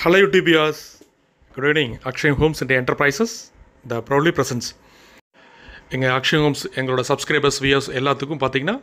Hello UTBers. Good evening. Akshay Homes and Enterprises, the proudly presents. எங்கள் Akshay homes எங்களோட subscribers viewers எல்லாத்துக்கும் பார்த்தீங்கன்னா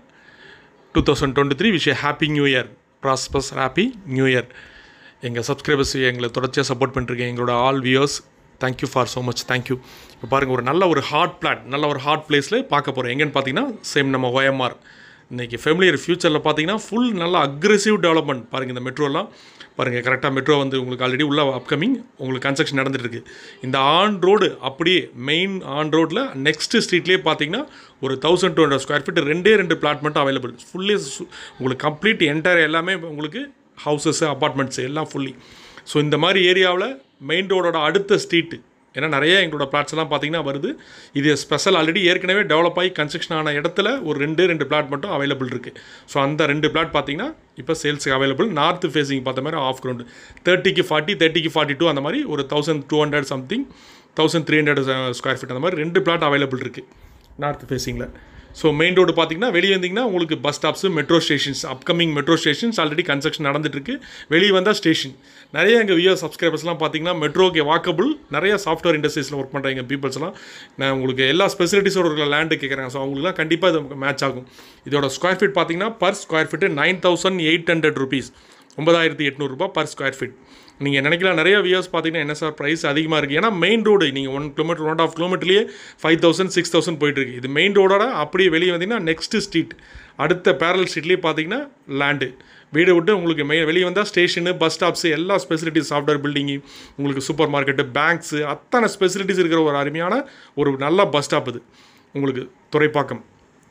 two thousand twenty three wish happy new year prosperous happy new year எங்கள் subscribers எங்களை தொடர்ச்சியாக support பண்ணிருக்கேன் எங்களோட all viewers thank you for so much thank you இப்போ பாருங்கள் ஒரு நல்ல ஒரு ஹாட் பிளாட் நல்ல ஒரு ஹாட் பிளேஸில் பார்க்க போகிறோம் எங்கேன்னு பார்த்தீங்கன்னா சேம் நம்ம OMR இன்றைக்கி ஃபெமிலியர் ஃபியூச்சரில் பார்த்தீங்கன்னா ஃபுல் நல்ல அக்ரெசிவ் டெவலப்மெண்ட் பாருங்கள் இந்த மெட்ரோலாம் பாருங்கள் கரெக்டாக மெட்ரோ வந்து உங்களுக்கு ஆல்ரெடி உள்ள அப்கமிங் உங்களுக்கு கன்ஸ்ட்ரக்ஷன் நடந்துட்டு இருக்கு இந்த ஆன் ரோடு அப்படியே மெயின் ஆன் ரோட்டில் நெக்ஸ்ட் ஸ்ட்ரீட்லேயே பார்த்தீங்கன்னா ஒரு thousand two hundred square feet ரெண்டே ரெண்டு பிளாட் மட்டும் அவைலபிள் ஃபுல்லி உங்களுக்கு கம்ப்ளீட் என்டையர் எல்லாமே உங்களுக்கு ஹவுசஸ் அப்பார்ட்மெண்ட்ஸ் எல்லாம் ஃபுல்லி ஸோ இந்த மாதிரி ஏரியாவில் மெயின் ரோடோட அடுத்த ஸ்ட்ரீட்டு ஏன்னா நிறைய எங்களோட பிளாட்ஸ் எல்லாம் பார்த்தீங்கன்னா வருது இது ஸ்பெஷல் ஆல்ரெடி ஏற்கனவே டெவலப் ஆகி கன்ஸ்ட்ரக்ஷன் ஆன இடத்துல ஒரு ரெண்டு ரெண்டு பிளாட் மட்டும் அவைலபிள் இருக்குது ஸோ அந்த ரெண்டு பிளாட் பார்த்தீங்கன்னா இப்போ சேல்ஸுக்கு அவைலபிள் நார்த் ஃபேஸிங் பார்த்த மாதிரி ஆஃப் கிரவுண்டு தேர்ட்டிக்கு ஃபார்ட்டி தேர்ட்டிக்கு ஃபார்ட்டி டூ அந்த மாதிரி ஒரு thousand two hundred something thousand three hundred square feet அந்த மாதிரி ரெண்டு பிளாட் அவைலபிள் இருக்குது நார்த் ஃபேஸிங்கில் ஸோ மெயின் ரோடு பார்த்தீங்கன்னா வெளியே வந்தீங்கன்னா உங்களுக்கு bus stops metro stations upcoming metro stations already construction நடந்துட்டுருக்கு வெளியே வந்தால் ஸ்டேஷன் நிறைய எங்கள் வியோ சப்ஸ்கிரைபர்ஸ்லாம் பார்த்தீங்கன்னா மெட்ரோக்கு வாக்கபிள் நிறைய சாஃப்ட்வேர் இண்டஸ்ட்ரீஸில் ஒர்க் பண்ணுற எங்கள் பீப்புள்ஸ்லாம் நான் உங்களுக்கு எல்லா ஸ்பெசிலிட்டிஸோட இருக்கிற லேண்டு கேட்குறாங்க ஸோ அவங்களுக்குலாம் கண்டிப்பாக இது மேட்ச் ஆகும் இதோட ஸ்கொயர் ஃபீட் பார்த்தீங்கன்னா per square feet nine thousand eight hundred rupees ஒன்பதாயிரத்தி எட்நூறுபா பர் ஸ்கொயர் ஃபீட் நீங்கள் நினைக்கலாம் நிறைய வியர்ஸ் பார்த்தீங்கன்னா என்ன சார் ப்ரைஸ் அதிகமாக இருக்குது ஏன்னா மெயின் ரோடு நீங்கள் ஒன் கிலோமீட்டர் ஒன் ஆஃப் கிலோமீட்டர்லேயே ஃபைவ் தௌசண்ட் சிக்ஸ் தௌசண்ட் போயிட்டுருக்கு இது மெயின் ரோடோட அப்படியே வெளியே வந்தீங்கன்னா நெக்ஸ்ட் ஸ்ட்ரீட் அடுத்த பேரல் ஸ்ட்ரீட்லேயே பார்த்தீங்கன்னா லேண்டு வீடு விட்டு உங்களுக்கு மெயின் வெளியே வந்தால் ஸ்டேஷனு பஸ் ஸ்டாப்ஸு எல்லா ஸ்பெசிலிட்டிஸ் சாஃப்ட்வேர் பில்டிங்கு உங்களுக்கு சூப்பர் மார்க்கெட்டு பேங்க்ஸு அத்தனை ஸ்பெசிலிட்டிஸ் இருக்கிற ஒரு அருமையான ஒரு நல்ல பஸ் ஸ்டாப் இது உங்களுக்கு துறைப்பாக்கம்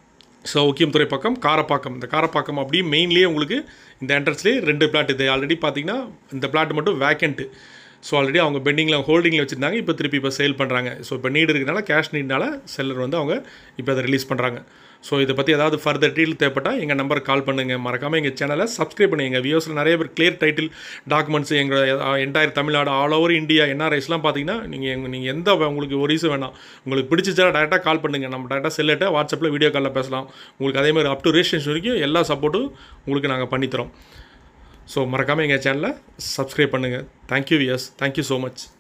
ஸோ முக்கியம் துறைப்பாக்கம் காரப்பாக்கம் இந்த காரப்பாக்கம் அப்படியே மெயின்லேயே உங்களுக்கு இந்த என்ட்ரன்ஸ்லேயே ரெண்டு பிளாட் இது ஆல்ரெடி பார்த்தீங்கன்னா இந்த பிளாட் மட்டும் வேக்கண்ட்டு ஸோ ஆல்ரெடி அவங்க பெண்டிங்கில் ஹோல்டிங்கில் வச்சுருந்தாங்க இப்போ திருப்பி இப்போ சேல் பண்ணுறாங்க ஸோ இப்போ நீடு இருக்கிறனால கேஷ் நீட்னால செல்லர் வந்து அவங்க இப்போ அதை ரிலீஸ் பண்ணுறாங்க ஸோ இதை பற்றி ஏதாவது ஃபர்தர் டீட்டெயில் தேவைப்பட்டால் எங்கள் நம்பர் கால் பண்ணுங்கள் மறக்காமல் எங்கள் சேனலை சப்ஸ்கிரைப் பண்ணுங்க எங்கள் வியூஸில் நிறைய பேர் கிளியர் டைட்டில் டாக்குமெண்ட்ஸ் எங்கள் entire Tamil Nadu all over India என்ஆர்ஐஸ்லாம் பார்த்தீங்கன்னா நீங்கள் எங்கள் நீங்கள் எந்த உங்களுக்கு ஒரு ஈஸு வேணாம் உங்களுக்கு பிடிச்சிச்சா டேரெக்டாக கால் பண்ணுங்கள் நம்ம டேரெக்டாக செல்லிட்ட வாட்ஸ்அப்பில் வீடியோ காலில் பேசலாம் உங்களுக்கு அதே மாதிரி அப் டு ரேஷன்ஸ் வரைக்கும் எல்லா சப்போர்ட்டும் உங்களுக்கு நாங்கள் பண்ணித்தரோம் ஸோ மறக்காமல் எங்கள் சேனலை சப்ஸ்கிரைப் பண்ணுங்கள் thank you viewers thank you so much